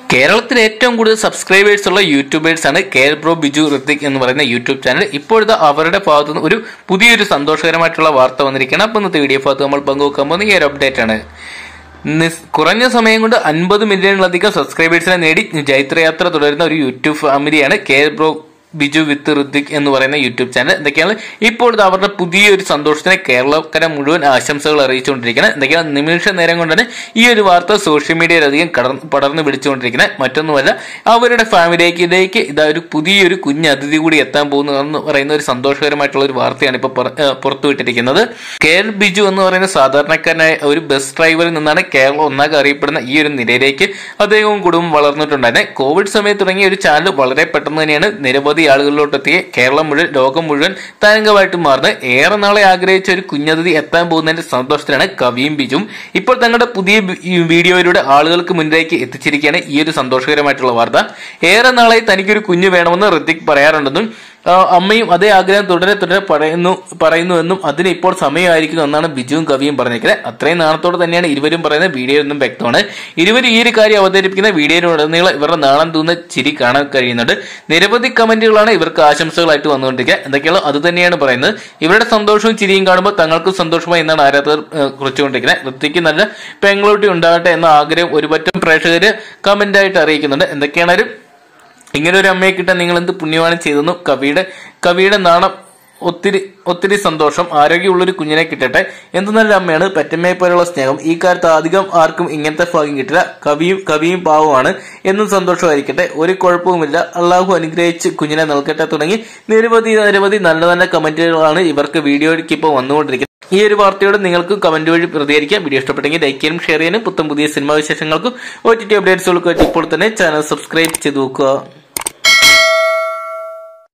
കേരളത്തിൽ ഏറ്റവും കൂടുതൽ സബ്സ്ക്രൈബേഴ്സ് ഉള്ള യൂട്യൂബേഴ്സ് ആണ് കെ ബ്രോ ബിജു ഋത്തിക് എന്ന് പറയുന്ന യൂട്യൂബ് ചാനൽ ഇപ്പോഴത്തെ അവരുടെ ഭാഗത്തു നിന്ന് ഒരു പുതിയൊരു സന്തോഷകരമായിട്ടുള്ള വാർത്ത വന്നിരിക്കുകയാണ് അപ്പോൾ ഇന്നത്തെ വീഡിയോ ഭാഗത്ത് നമ്മൾ പങ്കുവെക്കാൻ പോകുന്ന ഈ ഒരു അപ്ഡേറ്റ് ആണ് നിസ്- കുറഞ്ഞ സമയം കൊണ്ട് അൻപത് മില്യണിലധികം സബ്സ്ക്രൈബേഴ്സിനെ നേടി ജൈത്രയാത്ര തുടരുന്ന ഒരു യൂട്യൂബ് ഫാമിലിയാണ് K bro Biju with Hrithik എന്ന് പറയുന്ന യൂട്യൂബ് ചാനൽ എന്തൊക്കെയാണ് ഇപ്പോഴത്തെ അവരുടെ പുതിയൊരു സന്തോഷത്തിന് കേരളക്കര മുഴുവൻ ആശംസകൾ അറിയിച്ചുകൊണ്ടിരിക്കുന്നത് എന്തൊക്കെയാണ് നിമിഷ നേരം കൊണ്ട് തന്നെ ഈ ഒരു വാർത്ത സോഷ്യൽ മീഡിയയിലധികം കടന്ന് പടർന്ന് പിടിച്ചുകൊണ്ടിരിക്കുന്നത് മറ്റൊന്നുമല്ല അവരുടെ ഫാമിലിയിലേക്ക് ഇതാ ഒരു പുതിയൊരു കുഞ്ഞ് അതിഥി കൂടി എത്താൻ പോകുന്നു എന്ന് പറയുന്ന ഒരു സന്തോഷകരമായിട്ടുള്ള ഒരു വാർത്തയാണ് ഇപ്പോൾ പുറത്തുവിട്ടിരിക്കുന്നത് കെ എൽ ബിജു എന്ന് പറയുന്ന സാധാരണക്കാരനായ ഒരു ബസ് ഡ്രൈവറിൽ നിന്നാണ് കേരളം ഒന്നാകെ അറിയപ്പെടുന്ന ഈ ഒരു നിലയിലേക്ക് അദ്ദേഹവും കുടുംബം വളർന്നിട്ടുണ്ടായിരുന്നത് കോവിഡ് സമയത്ത് തുടങ്ങിയ ഒരു ചാനൽ വളരെ പെട്ടെന്ന് തന്നെയാണ് നിരവധി ആളുകളിലോട്ടെത്തിയ കേരളം മുഴുവൻ ലോകം മുഴുവൻ തരംഗമായിട്ട് മാറുന്നത് ഏറെ നാളെ ആഗ്രഹിച്ച ഒരു കുഞ്ഞതിഥി എത്താൻ പോകുന്നതിന്റെ സന്തോഷത്തിലാണ് കവിയും ബിജുവും ഇപ്പോൾ തങ്ങളുടെ പുതിയ വി- ഈ വീഡിയോയിലൂടെ ആളുകൾക്ക് മുന്നിലേക്ക് എത്തിച്ചിരിക്കുകയാണ് ഈ ഒരു സന്തോഷകരമായിട്ടുള്ള വാർത്ത ഏറെ നാളായി തനിക്കൊരു കുഞ്ഞ് വേണമെന്ന് ഋത്തിക് പറയാറുണ്ടെന്നും ആ, അമ്മയും അതേ ആഗ്രഹം തുടരെ തുടരെ പറയുന്നു പറയുന്നുവെന്നും അതിന് ഇപ്പോൾ സമയമായിരിക്കുന്നു എന്നാണ് ബിജുവും കവിയും പറഞ്ഞിരിക്കുന്നത് അത്രയും നാണത്തോടെ തന്നെയാണ് ഇരുവരും പറയുന്ന വീഡിയോ എന്നും വ്യക്തമാണ് ഇരുവരും ഈ ഒരു കാര്യം അവതരിപ്പിക്കുന്ന വീഡിയോയിലുടനീളം ഇവരുടെ നാണം തൂന്ന ചിരി കാണാൻ കഴിയുന്നുണ്ട് നിരവധി കമന്റുകളാണ് ഇവർക്ക് ആശംസകളായിട്ട് വന്നുകൊണ്ടിരിക്കുക എന്തൊക്കെയാണോ അത് തന്നെയാണ് പറയുന്നത് ഇവരുടെ സന്തോഷവും ചിരിയും കാണുമ്പോൾ തങ്ങൾക്കും സന്തോഷമായി എന്നാണ് ആരാധകർ ഏഹ്, കുറിച്ചുകൊണ്ടിരിക്കുന്നത് ഋത്തിക്ക് നല്ല പെങ്ങളൂട്ടി ഉണ്ടാകട്ടെ എന്ന ആഗ്രഹം ഒരുപറ്റം പ്രേക്ഷകര് കമന്റായിട്ട് അറിയിക്കുന്നുണ്ട് എന്തൊക്കെയാണൊരു ഇങ്ങനെ ഒരു അമ്മയെ കിട്ടാൻ നിങ്ങൾ എന്ത് പുണ്യമാണ് ചെയ്തെന്നു കവിയുടെ കവിയുടെ നാണം ഒത്തിരി ഒത്തിരി സന്തോഷം ആരോഗ്യമുള്ളൊരു കുഞ്ഞിനെ കിട്ടട്ടെ എന്ത് നല്ല അമ്മയാണ് പറ്റമ്മയെ പോലുള്ള സ്നേഹം ഈ കാലത്ത് അധികം ആർക്കും ഇങ്ങനത്തെ ഭാഗ്യം കിട്ടില്ല കവിയും കവിയും പാവമാണ് എന്നും സന്തോഷമായിരിക്കട്ടെ ഒരു കുഴപ്പവുമില്ല അള്ളാഹു അനുഗ്രഹിച്ച് കുഞ്ഞിനെ നൽകട്ടെ തുടങ്ങി നിരവധി നിരവധി നല്ല നല്ല കമന്റുകളാണ് ഇവർക്ക് വീഡിയോയ്ക്ക് ഇപ്പോൾ വന്നുകൊണ്ടിരിക്കുന്നത് ഈ ഒരു വാർത്തയോട് നിങ്ങൾക്ക് കമന്റ് വഴി പ്രതികരിക്കാം വീഡിയോ ഇഷ്ടപ്പെട്ടെങ്കിൽ ലൈക്ക് ചെയ്യാനും ഷെയർ ചെയ്യാനും പുത്തം പുതിയ സിനിമാ വിശേഷങ്ങൾക്കും ഒ ടി ടി അപ്ഡേറ്റ്സുകൾക്കും ഇപ്പോൾ തന്നെ ചാനൽ സബ്സ്ക്രൈബ് ചെയ്ത് നോക്കുക